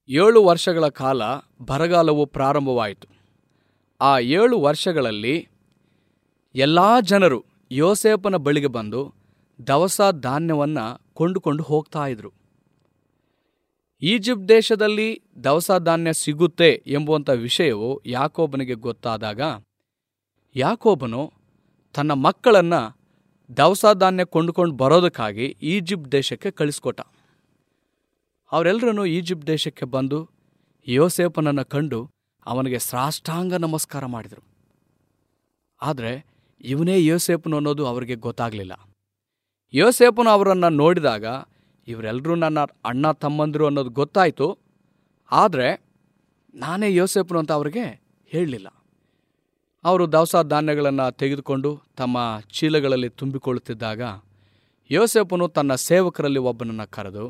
ಏಳು ವರ್ಷಗಳ ಕಾಲ ಬರಗಾಲವು ಪ್ರಾರಂಭವಾಯಿತು ಆ ಏಳು ವರ್ಷಗಳಲ್ಲಿ ಎಲ್ಲ ಜನರು ಯೋಸೇಪನ ಬಳಿಗೆ ಬಂದು ದವಸ ಧಾನ್ಯವನ್ನು ಕೊಂಡುಕೊಂಡು ಹೋಗ್ತಾ ಇದ್ರು ಈಜಿಪ್ಟ್ ದೇಶದಲ್ಲಿ ದವಸ ಧಾನ್ಯ ಸಿಗುತ್ತೆ ಎಂಬುವಂಥ ವಿಷಯವು ಯಾಕೋಬನಿಗೆ ಗೊತ್ತಾದಾಗ ಯಾಕೋಬನು ತನ್ನ ಮಕ್ಕಳನ್ನು ದವಸ ಧಾನ್ಯ ಕೊಂಡುಕೊಂಡು ಬರೋದಕ್ಕಾಗಿ ಈಜಿಪ್ಟ್ ದೇಶಕ್ಕೆ ಕಳಿಸ್ಕೊಟ್ಟ ಅವರೆಲ್ಲರೂ ಈಜಿಪ್ಟ್ ದೇಶಕ್ಕೆ ಬಂದು ಯೋಸೇಪನನ್ನು ಕಂಡು ಅವನಿಗೆ ಸಾಷ್ಟಾಂಗ ನಮಸ್ಕಾರ ಮಾಡಿದರು ಆದರೆ ಇವನೇ ಯೋಸೇಪನು ಅನ್ನೋದು ಅವರಿಗೆ ಗೊತ್ತಾಗಲಿಲ್ಲ ಯೋಸೇಪನು ಅವರನ್ನು ನೋಡಿದಾಗ ಇವರೆಲ್ಲರೂ ನನ್ನ ಅಣ್ಣ ತಮ್ಮಂದಿರು ಅನ್ನೋದು ಗೊತ್ತಾಯಿತು ಆದರೆ ನಾನೇ ಯೋಸೇಪನು ಅಂತ ಅವರಿಗೆ ಹೇಳಲಿಲ್ಲ ಅವರು ದವಸ ಧಾನ್ಯಗಳನ್ನು ತೆಗೆದುಕೊಂಡು ತಮ್ಮ ಚೀಲಗಳಲ್ಲಿ ತುಂಬಿಕೊಳ್ಳುತ್ತಿದ್ದಾಗ ಯೋಸೇಪನು ತನ್ನ ಸೇವಕರಲ್ಲಿ ಒಬ್ಬನನ್ನು ಕರೆದು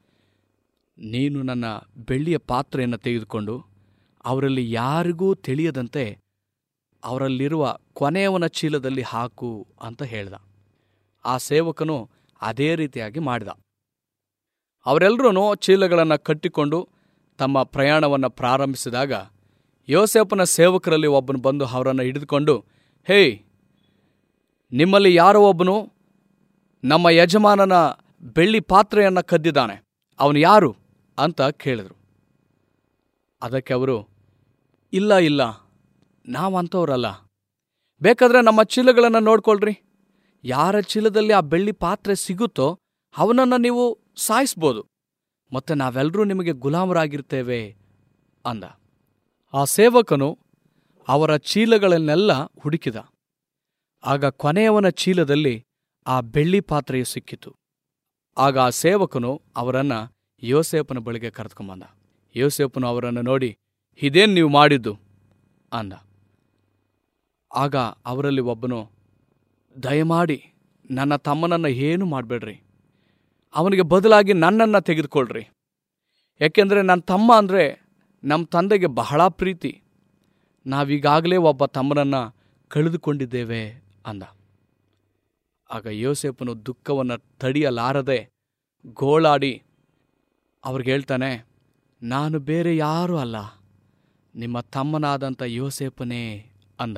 ನೀನು ನನ್ನ ಬೆಳ್ಳಿಯ ಪಾತ್ರೆಯನ್ನು ತೆಗೆದುಕೊಂಡು ಅವರಲ್ಲಿ ಯಾರಿಗೂ ತಿಳಿಯದಂತೆ ಅವರಲ್ಲಿರುವ ಕೊನೆಯವನ ಚೀಲದಲ್ಲಿ ಹಾಕು ಅಂತ ಹೇಳ್ದ ಆ ಸೇವಕನು ಅದೇ ರೀತಿಯಾಗಿ ಮಾಡಿದ ಅವರೆಲ್ಲರೂ ಚೀಲಗಳನ್ನು ಕಟ್ಟಿಕೊಂಡು ತಮ್ಮ ಪ್ರಯಾಣವನ್ನು ಪ್ರಾರಂಭಿಸಿದಾಗ ಯೋಸೇಪನ ಸೇವಕರಲ್ಲಿ ಒಬ್ಬನು ಬಂದು ಅವರನ್ನು ಹಿಡಿದುಕೊಂಡು ಹೇಯ್ ನಿಮ್ಮಲ್ಲಿ ಯಾರೋ ಒಬ್ಬನು ನಮ್ಮ ಯಜಮಾನನ ಬೆಳ್ಳಿ ಪಾತ್ರೆಯನ್ನು ಕದ್ದಿದ್ದಾನೆ ಅವನು ಯಾರು ಅಂತ ಕೇಳಿದರು ಅದಕ್ಕೆ ಅವರು ಇಲ್ಲ ಇಲ್ಲ ನಾವಂಥವ್ರಲ್ಲ ಬೇಕಾದ್ರೆ ನಮ್ಮ ಚೀಲಗಳನ್ನು ನೋಡ್ಕೊಳ್ರಿ ಯಾರ ಚೀಲದಲ್ಲಿ ಆ ಬೆಳ್ಳಿ ಪಾತ್ರೆ ಸಿಗುತ್ತೋ ಅವನನ್ನು ನೀವು ಸಾಯಿಸ್ಬೋದು ಮತ್ತೆ ನಾವೆಲ್ಲರೂ ನಿಮಗೆ ಗುಲಾಮರಾಗಿರ್ತೇವೆ ಅಂದ ಆ ಸೇವಕನು ಅವರ ಚೀಲಗಳನ್ನೆಲ್ಲ ಹುಡುಕಿದ ಆಗ ಕೊನೆಯವನ ಚೀಲದಲ್ಲಿ ಆ ಬೆಳ್ಳಿ ಪಾತ್ರೆಯು ಸಿಕ್ಕಿತು ಆಗ ಆ ಸೇವಕನು ಅವರನ್ನ ಯೋಸೇಪನ ಬಳಿಗೆ ಕರೆದುಕೊಂಬಂದ ಯೋಸೇಪನು ಅವರನ್ನು ನೋಡಿ ಇದೇನು ನೀವು ಮಾಡಿದ್ದು ಅಂದ ಆಗ ಅವರಲ್ಲಿ ಒಬ್ಬನು ದಯಮಾಡಿ ನನ್ನ ತಮ್ಮನನ್ನು ಏನು ಮಾಡಬೇಡ್ರಿ ಅವನಿಗೆ ಬದಲಾಗಿ ನನ್ನನ್ನು ತೆಗೆದುಕೊಳ್ರಿ ಯಾಕೆಂದರೆ ನನ್ನ ತಮ್ಮ ಅಂದರೆ ನಮ್ಮ ತಂದೆಗೆ ಬಹಳ ಪ್ರೀತಿ ನಾವೀಗಾಗಲೇ ಒಬ್ಬ ತಮ್ಮನನ್ನು ಕಳೆದುಕೊಂಡಿದ್ದೇವೆ ಅಂದ ಆಗ ಯೋಸೇಪನು ದುಃಖವನ್ನು ತಡೆಯಲಾರದೆ ಗೋಳಾಡಿ ಅವ್ರಿಗೆ ಹೇಳ್ತಾನೆ ನಾನು ಬೇರೆ ಯಾರೂ ಅಲ್ಲ ನಿಮ್ಮ ತಮ್ಮನಾದಂಥ ಯೋಸೇಪನೇ ಅಂದ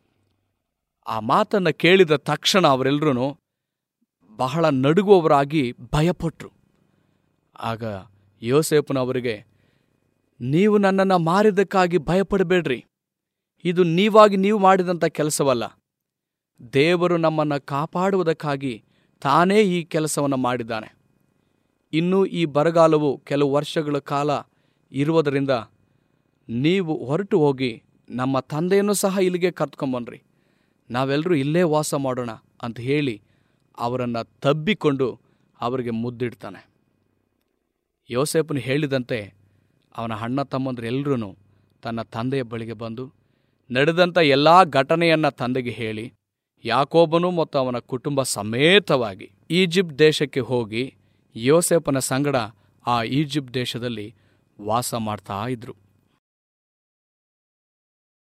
ಆ ಮಾತನ್ನು ಕೇಳಿದ ತಕ್ಷಣ ಅವರೆಲ್ಲರೂ ಬಹಳ ನಡುಗುವವರಾಗಿ ಭಯಪಟ್ರು ಆಗ ಯೋಸೇಪನವರಿಗೆ ನೀವು ನನ್ನನ್ನು ಮಾರಿದ್ದಕ್ಕಾಗಿ ಭಯಪಡಬೇಡ್ರಿ ಇದು ನೀವಾಗಿ ನೀವು ಮಾಡಿದಂಥ ಕೆಲಸವಲ್ಲ ದೇವರು ನಮ್ಮನ್ನು ಕಾಪಾಡುವುದಕ್ಕಾಗಿ ತಾನೇ ಈ ಕೆಲಸವನ್ನು ಮಾಡಿದ್ದಾನೆ ಇನ್ನೂ ಈ ಬರಗಾಲವು ಕೆಲವು ವರ್ಷಗಳ ಕಾಲ ಇರುವುದರಿಂದ ನೀವು ಹೊರಟು ಹೋಗಿ ನಮ್ಮ ತಂದೆಯನ್ನು ಸಹ ಇಲ್ಲಿಗೆ ಕರ್ತ್ಕೊಂಬನ್ರಿ ನಾವೆಲ್ಲರೂ ಇಲ್ಲೇ ವಾಸ ಮಾಡೋಣ ಅಂತ ಹೇಳಿ ಅವರನ್ನು ತಬ್ಬಿಕೊಂಡು ಅವರಿಗೆ ಮುದ್ದಿಡ್ತಾನೆ ಯೋಸೇಪನು ಹೇಳಿದಂತೆ ಅವನ ಅಣ್ಣ ತಮ್ಮಂದ್ರೆಲ್ಲರೂ ತನ್ನ ತಂದೆಯ ಬಳಿಗೆ ಬಂದು ನಡೆದಂಥ ಎಲ್ಲ ಘಟನೆಯನ್ನ ತಂದೆಗೆ ಹೇಳಿ ಯಾಕೋಬನು ಮತ್ತು ಅವನ ಕುಟುಂಬ ಸಮೇತವಾಗಿ ಈಜಿಪ್ಟ್ ದೇಶಕ್ಕೆ ಹೋಗಿ ಯೋಸೇಪನ ಸಂಗಡ ಆ ಈಜಿಪ್ಟ್ ದೇಶದಲ್ಲಿ ವಾಸ ಮಾಡ್ತಾ ಇದ್ರು